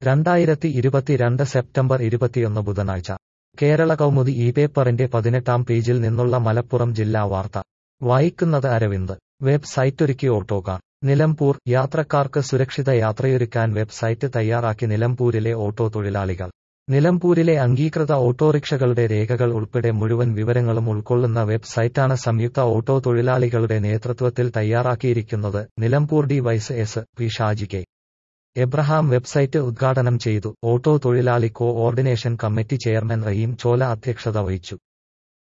രണ്ടായിരത്തി ഇരുപത്തിരണ്ട് സെപ്റ്റംബർ ഇരുപത്തിയൊന്ന് ബുധനാഴ്ച കേരള കൗമുദി ഈ പേപ്പറിന്റെ പതിനെട്ടാം പേജിൽ നിന്നുള്ള മലപ്പുറം ജില്ലാ വാർത്ത വായിക്കുന്നത് അരവിന്ദ് വെബ്സൈറ്റൊരുക്കി ഓട്ടോകാർ നിലമ്പൂർ യാത്രക്കാർക്ക് സുരക്ഷിത യാത്രയൊരുക്കാൻ വെബ്സൈറ്റ് തയ്യാറാക്കി നിലമ്പൂരിലെ ഓട്ടോ തൊഴിലാളികൾ നിലമ്പൂരിലെ അംഗീകൃത ഓട്ടോറിക്ഷകളുടെ രേഖകൾ ഉൾപ്പെടെ മുഴുവൻ വിവരങ്ങളും ഉൾക്കൊള്ളുന്ന വെബ്സൈറ്റാണ് സംയുക്ത ഓട്ടോ തൊഴിലാളികളുടെ നേതൃത്വത്തിൽ തയ്യാറാക്കിയിരിക്കുന്നത് Nilambur D Y S P Shaji K Abraham website ഉദ്ഘാടനം ചെയ്തു ഓട്ടോ തൊഴിലാളി coordination committee chairman Rahim Chola അധ്യക്ഷത വഹിച്ചു